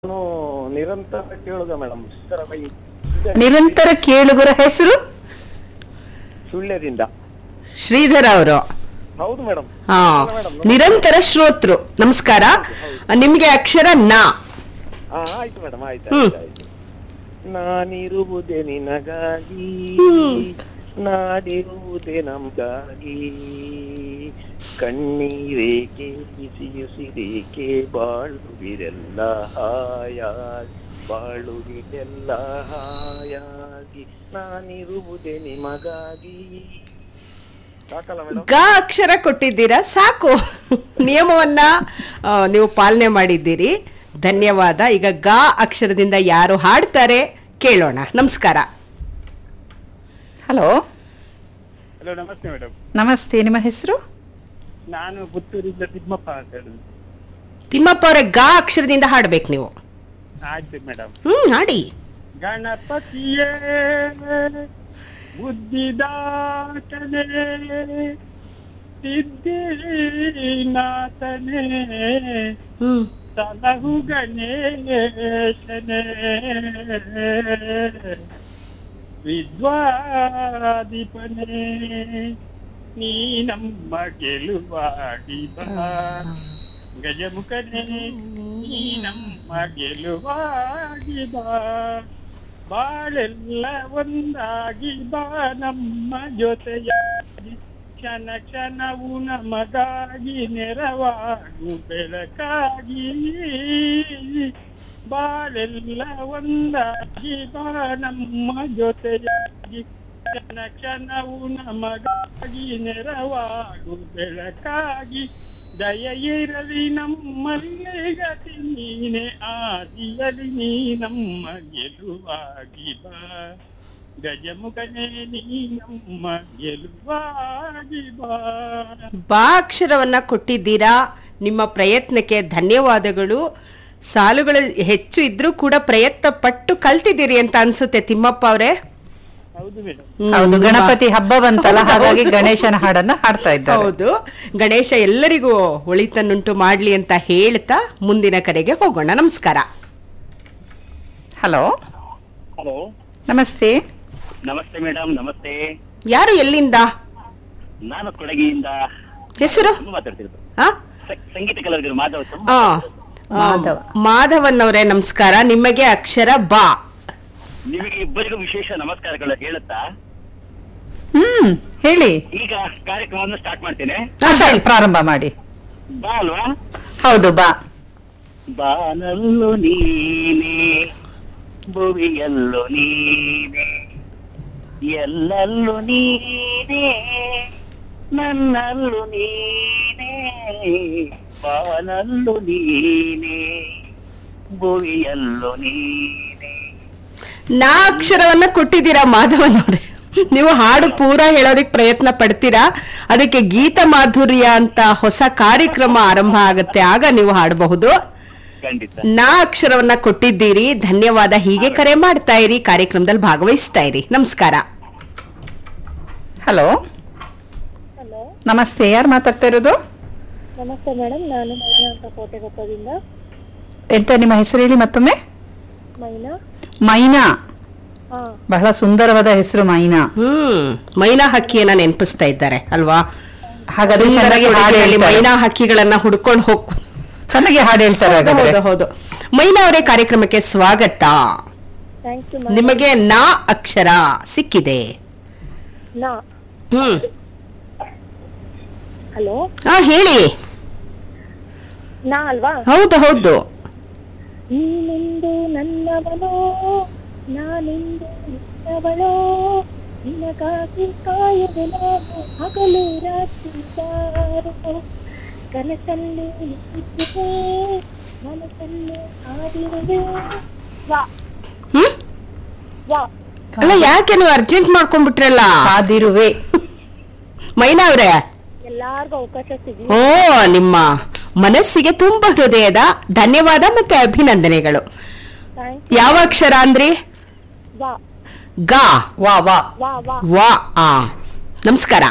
ನಾನು ನಿರಂತರ ಕೇಳುಗ ಮೇಡಮ್ ನಿರಂತರ ಕೇಳುಗರ ಹೆಸರು ಸುಳ್ಯದಿಂದ ಶ್ರೀಧರ್ ಅವರು ಹೌದು ಮೇಡಮ್ ಹಾ ನಿರಂತರ ಶ್ರೋತೃ ನಮಸ್ಕಾರ ನಿಮ್ಗೆ ಅಕ್ಷರ ನಾ ಹಾ ಆಯ್ತು ಮೇಡಮ್ ಆಯ್ತು ಹ್ಮ್. ಆಯ್ತು ಆಯ್ತು ನಾನಿರುವುದೇ ನಿನಗಾಗಿ ಹ್ಮ್. ನಾಡಿರುವುದೇ ನಮಗಾಗಿ ಕಣ್ಣೀರೇಕೆ ಬಿಸಿಯುಸಿರೇಕೆ ಬಾಳುವಿರೆಲ್ಲ ಹಾಯಾಗಿ ಬಾಳುವಿರೆಲ್ಲ ಹಾಯಾಗಿ ನಾನಿರುವುದೇ ನಿಮಗಾಗಿ ಸಾಕಲ್ಲ ಮೇಡಮ್ ಗ ಅಕ್ಷರ ಕೊಟ್ಟಿದ್ದೀರಾ ಸಾಕು ನಿಯಮವನ್ನ ಆ, ನೀವು ಪಾಲನೆ ಮಾಡಿದ್ದೀರಿ ಧನ್ಯವಾದ ಈಗ ಗ ಅಕ್ಷರದಿಂದ ಯಾರು ಹಾಡ್ತಾರೆ ಕೇಳೋಣ ನಮಸ್ಕಾರ ಹಲೋ ಹಲೋ ನಮಸ್ತೆ ಮೇಡಮ್ ನಮಸ್ತೆ ನಿಮ್ಮ ಹೆಸರು ನಾನು ಪುತ್ತೂರಿಂದ ತಿಮ್ಮಪ್ಪ ಅಂತ ಹೇಳುದು ತಿಮ್ಮಪ್ಪ ಅವರೇ ಗ ಅಕ್ಷರದಿಂದ ಹಾಡ್ಬೇಕು ನೀವು ಆಯ್ತು ಮೇಡಮ್ ಹ್ಮ್ ಹಾಡಿ ಗಣಪತಿಯೇ ಬುದ್ಧಿದಾತನೇ ಸಿದ್ಧಿನಾಥನೇ ಹ್ಮ್ ಸಲಹು ಗಣೇಶನೇ ವಿದ್ವಾದೀಪನೇ ನೀ ನಮ್ಮ ಗೆಲುವಾಗಿ ಬಾ ಗಜಮುಖನೇ ನೀ ನಮ್ಮ ಗೆಲುವಾಗಿ ಬಾ ಬಾಳೆಲ್ಲ ಒಂದಾಗಿ ಬಾ ನಮ್ಮ ಜೊತೆಯಾಗಿ ಕ್ಷಣ ಕ್ಷಣವು ನಮಗಾಗಿ ನೆರವಾಗು ಬೆಳಕಾಗಿ ಬಾಳೆಲ್ಲ ಒಂದಾಗಿ ಬಾ ನಮ್ಮ ಜೊತೆಯಾಗಿ ಕ್ಷಣ ಕ್ಷಣವು ನಮಗಾಗಿ ನೆರವಾಗು ಬೆಳಕಾಗಿ ದಯ ಇರಲಿ ನಮ್ಮಲ್ಲಿ ಗತಿ ನೀನೆ ಆದಿಯಲಿ ನೀ ನಮ್ಮ ಗೆಲುವಾಗಿ ಬಾ ಗಜಮುಖನೇ ನೀ ನಮ್ಮ ಗೆಲುವಾಗಿ ಬಾ ಬಾ ಅಕ್ಷರವನ್ನ ಕೊಟ್ಟಿದ್ದೀರಾ ನಿಮ್ಮ ಪ್ರಯತ್ನಕ್ಕೆ ಧನ್ಯವಾದಗಳು ಸಾಲುಗಳು ಹೆಚ್ಚು ಇದ್ರೂ ಕೂಡ ಪ್ರಯತ್ನ ಪಟ್ಟು ಕಲ್ತಿದ್ದೀರಿ ಅಂತ ಅನ್ಸುತ್ತೆ ತಿಮ್ಮಪ್ಪ ಅವರೇ ಹೌದು ಮೇಡಮ್ ಹೌದು ಗಣಪತಿ ಹಬ್ಬ ಬಂತಲ್ಲ ಹಾಗಾಗಿ ಗಣೇಶನ ಹಾಡನ್ನ ಹಾಡ್ತಾ ಇದ್ದಾರೆ ಹೌದು ಗಣೇಶ ಎಲ್ಲರಿಗೂ ಒಳಿತನ್ನುಂಟು ಮಾಡ್ಲಿ ಅಂತ ಹೇಳ್ತಾ ಮುಂದಿನ ಕರೆಗೆ ಹೋಗೋಣ ನಮಸ್ಕಾರ ಹಲೋ ಹಲೋ ನಮಸ್ತೆ ನಮಸ್ತೆ ಮೇಡಮ್ ನಮಸ್ತೆ ಯಾರು ಎಲ್ಲಿಂದ ನಾನು ಕೊಡಗಿಯಿಂದ ಹೆಸರು ಮಾತಾಡ್ತಿರೋದು ಆ? ಸಂಗೀತ ಕಲಾವಿದರು ಮಾಧವ್ ಆ, ಆ, ಮಾಧವ. ಮಾಧವನ್ ಅವರೇ ನಮಸ್ಕಾರ ನಿಮಗೆ ಅಕ್ಷರ ಬಾ ನಿಮಗೆ ಇಬ್ಬರಿಗೂ ವಿಶೇಷ ನಮಸ್ಕಾರಗಳು ಹೇಳುತ್ತಾ ಹ್ಮ್ ಹೇಳಿ ಈಗ ಕಾರ್ಯಕ್ರಮವನ್ನು ಸ್ಟಾರ್ಟ್ ಮಾಡ್ತೇನೆ ಆ, ಸರಿ, ಪ್ರಾರಂಭ ಮಾಡಿ ಬಾ ಅಲ್ವಾ ಹೌದು ಬಾ ಬಾನಲ್ಲು ನೀನೆ ಭುವಿಯಲ್ಲು ನೀನೆ ಎಲ್ಲಲ್ಲೂ ನೀನೆ ನನ್ನಲ್ಲೂ ನೀನೆ ಬಾನಲ್ಲು ನೀನೆ ಭುವಿಯಲ್ಲು ನೀನೆ ನಾ ಅಕ್ಷರವನ್ನ ಕೊಟ್ಟಿದ್ದೀರಾ ಮಾಧವನ್ ಅವರೇ ನೀವು ಹಾಡು ಪೂರ ಹೇಳೋದಕ್ಕೆ ಪ್ರಯತ್ನ ಪಡ್ತೀರಾ ಅದಕ್ಕೆ ಗೀತ ಮಾಧುರ್ಯ ಅಂತ ಹೊಸ ಕಾರ್ಯಕ್ರಮ ಆರಂಭ ಆಗುತ್ತೆ ಆಗ ನೀವು ಹಾಡಬಹುದು ಖಂಡಿತ ನಾ ಅಕ್ಷರವನ್ನ ಕೊಟ್ಟಿದ್ದೀರಿ ಧನ್ಯವಾದ ಹೀಗೆ ಕರೆ ಮಾಡ್ತಾ ಇರಿ ಕಾರ್ಯಕ್ರಮದಲ್ಲಿ ಭಾಗವಹಿಸ್ತಾ ಇರಿ ನಮಸ್ಕಾರ ಹಲೋ ಹಲೋ ನಮಸ್ತೆ ಯಾರು ಮಾತಾಡ್ತಾ ಇರೋದು ನಮಸ್ತೆ ಮೇಡಮ್ ನಾನು ಮೈನಾ ಅಂತ ಕೋಟೆಗೊಪ್ಪದಿಂದ ಎಂತ ನಿಮ್ಮ ಹೆಸರು ಹೇಳಿ ಮತ್ತೊಮ್ಮೆ ಮೈನಾ ಮೈನಾ ಹಾ ಬಹಳ ಸುಂದರವಾದ ಹೆಸರು ಮೈನಾ ಹ್ಮ್ ಮೈನಾ ಹಕ್ಕಿಯನ್ನ ನೆನಪಿಸ್ತಾ ಇದ್ದಾರೆ ಅಲ್ವಾ ಹಾಗಾದ್ರೆ ಸುಂದರ ಚೆನ್ನಾಗಿ ಹಾಡು ಕೊಡಗಿನಲ್ಲಿ ಹೇಳ್ತಾರೆ. ಮೈನಾ ಹಕ್ಕಿಗಳನ್ನ ಹುಡ್ಕೊಂಡು ಹೋಗ್ ಚೆನ್ನಾಗಿ ಹಾಡು ಹೇಳ್ತಾರೆ ಹೌದು ಹಾಗಾದ್ರೆ ಹೌದು ಹೌದು ಮೈನಾ ಅವರೇ ಕಾರ್ಯಕ್ರಮಕ್ಕೆ ಸ್ವಾಗತ ಥ್ಯಾಂಕ್ ಯು ನಿಮಗೆ ನಾ ಅಕ್ಷರ ಸಿಕ್ಕಿದೆ ನಾ ಹ್ಮ್ ಹಲೋ ಹಾ ಹೇಳಿ ನಾ ಅಲ್ವಾ ಹೌದು ಹೌದು ನೀನೆಂದು ನನ್ನವನೋ ನಾನೆಂದು ನಿನ್ನವಳೋ ನಿನಗಾಗಿ ಕಾಯುವೆ ನಾನು ಹಗಲು ರಾತ್ರಿ ಸಾರು ಕನಸಲ್ಲಿ ನಿಂತಿರುವೆ ಮನಸ್ಸಲ್ಲಿ ಹಾಡಿರುವೆ ವಾ ಹ್ಮ್ ವಾ ಅಲ್ಲ ಯಾಕೆ ನೀವು ಅರ್ಜೆಂಟ್ ಮಾಡ್ಕೊಂಡ್ಬಿಟ್ರಲ್ಲ ಕಾದಿರುವೆ ಮೈನಾ ಅವ್ರೆ ಎಲ್ಲಾರ್ಗೂ ಅವಕಾಶ ಸಿಗ್ಲಿ ಓ ನಿಮ್ಮ ಮನಸ್ಸಿಗೆ ತುಂಬಾ ಹೃದಯದ ಧನ್ಯವಾದ ಮತ್ತೆ ಅಭಿನಂದನೆಗಳು ಥ್ಯಾಂಕ್ ಯಾವ ಅಕ್ಷರ ಅಂದ್ರಿ ವಾ ಗಾ ವಾ ವಾ ವಾ ವಾ ವಾ ಆ ನಮಸ್ಕಾರ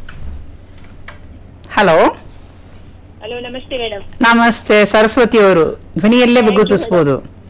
ಹಲೋ ಹಲೋ ನಮಸ್ತೆ ಮೇಡಮ್ ನಮಸ್ತೆ ಸರಸ್ವತಿ ಅವರು ಧ್ವನಿಯಲ್ಲೇ ಗುರುತಿಸ್ಬೋದು